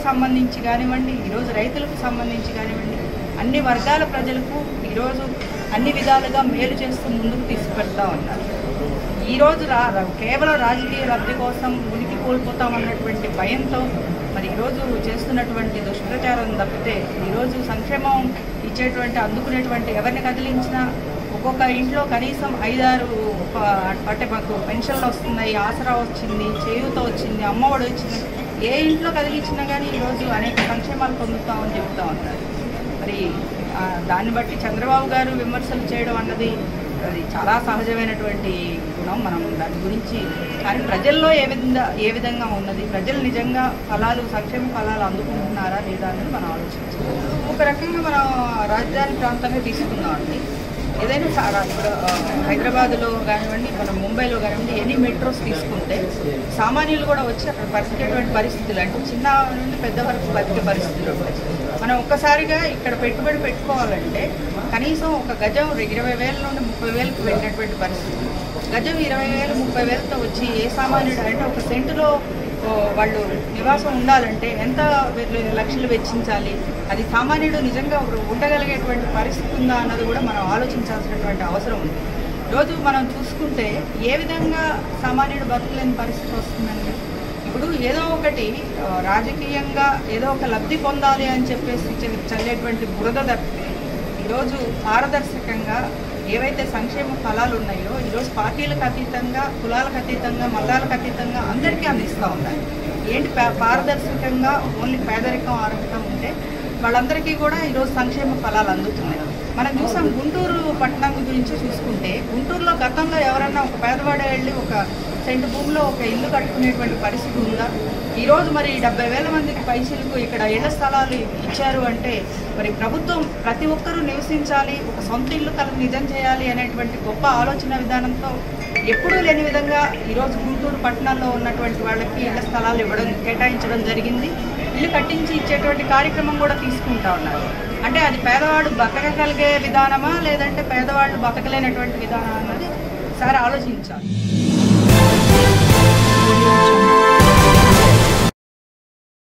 సంబంధించి కానివ్వండి ఈరోజు రైతులకు సంబంధించి కానివ్వండి అన్ని వర్గాల ప్రజలకు ఈరోజు అన్ని విధాలుగా మేలు చేస్తూ ముందుకు తీసుకెళ్తా ఉన్నారు ఈరోజు రా రా- కేవలం రాజకీయ లబ్ధి కోసం ఉనికి కోల్పోతామన్నటువంటి భయంతో మరి ఈరోజు చేస్తున్నటువంటి దుష్ప్రచారం తప్పితే ఈరోజు సంక్షేమం ఇచ్చేటువంటి అందుకునేటువంటి ఎవరిని కదిలించినా ఒక్కొక్క ఇంట్లో కనీసం ఐదారు ప- అంటే మాకు పెన్షన్లు వస్తున్నాయి ఆసరా వచ్చింది చేయూత వచ్చింది అమ్మఒడి వచ్చింది ఏ ఇంట్లో కదిలించినా కానీ ఈరోజు అనేక సంక్షేమాలు పొందుతామని చెప్తా ఉన్నారు మరి ఆ, దాన్ని బట్టి చంద్రబాబు గారు విమర్శలు చేయడం అన్నది అది చాలా సహజమైనటువంటి గుణం మనం దాని గురించి కానీ ప్రజల్లో ఏ విధంగా ఏ విధంగా ఉన్నది ప్రజలు నిజంగా ఫలాలు సంక్షేమ ఫలాలు అందుకుంటున్నారా లేదా అనేది మనం ఆలోచించాలి ఒక రకంగా మనం రాజధాని ప్రాంతాన్ని తీసుకున్నామండి ఏదైనా సారా ఇప్పుడు ఆ, హైదరాబాద్లో కానివ్వండి మనం ముంబైలో కానివ్వండి ఎన్ని మెట్రోస్ తీసుకుంటే సామాన్యులు కూడా వచ్చి అక్కడ బతికేటువంటి పరిస్థితులు అంటే చిన్న నుండి పెద్ద వరకు బతికే పరిస్థితులు ఉంటాయి మనం ఒక్కసారిగా ఇక్కడ పెట్టుబడి పెట్టుకోవాలంటే కనీసం ఒక గజం ఇరవై వేల నుండి ముప్పై వేలకు వెళ్ళినటువంటి పరిస్థితి గజం ఇరవై వేలు ముప్పై వేలతో వచ్చి ఏ సామాన్యుడు అంటే ఒక సెంటులో ఓ, వాళ్ళు నివాసం ఉండాలంటే ఎంత వీళ్ళు లక్షలు వెచ్చించాలి అది సామాన్యుడు నిజంగా ఒకరు ఉండగలిగేటువంటి పరిస్థితి ఉందా అన్నది కూడా మనం ఆలోచించాల్సినటువంటి అవసరం ఉంది రోజు మనం చూసుకుంటే ఏ విధంగా సామాన్యుడు బతకలేని పరిస్థితి వస్తుందండి ఇప్పుడు ఏదో ఒకటి ఆ, రాజకీయంగా ఏదో ఒక లబ్ధి పొందాలి అని చెప్పేసి చ- చల్లేటువంటి బురద తప్పితే ఈరోజు పారదర్శకంగా ఏవైతే సంక్షేమ ఫలాలు ఉన్నాయో ఈరోజు పార్టీలకు అతీతంగా కులాలకు అతీతంగా మతాలకు అతీతంగా అందరికీ అందిస్తూ ఉన్నారు ఏంటి పా- పారదర్శకంగా ఓన్లీ పేదరికం ఆరోగ్యం ఉంటే వాళ్ళందరికీ కూడా ఈరోజు సంక్షేమ ఫలాలు అందుతున్నాయి మనం చూసాం గుంటూరు పట్టణం గురించి చూసుకుంటే గుంటూరులో గతంలో ఎవరన్నా ఒక పేదవాడు వెళ్ళి ఒక సెంటు భూమిలో ఒక ఇల్లు కట్టుకునేటువంటి పరిస్థితి ఉందా ఈరోజు మరి డెబ్బై వేల మందికి పైసలకు ఇక్కడ ఇళ్ల స్థలాలు ఇచ్చారు అంటే మరి ప్రభుత్వం ప్రతి ఒక్కరూ నివసించాలి ఒక సొంత ఇల్లు కల నిజం చేయాలి అనేటువంటి గొప్ప ఆలోచన విధానంతో ఎప్పుడూ లేని విధంగా ఈరోజు గుంటూరు పట్టణంలో ఉన్నటువంటి వాళ్ళకి ఇళ్ల స్థలాలు ఇవ్వడం కేటాయించడం జరిగింది ఇల్లు కట్టించి ఇచ్చేటువంటి కార్యక్రమం కూడా తీసుకుంటా ఉన్నారు అంటే అది పేదవాడు బతకగలిగే విధానమా లేదంటే పేదవాళ్ళు బతకలేనటువంటి విధానం అన్నది సార్ ఆలోచించాలి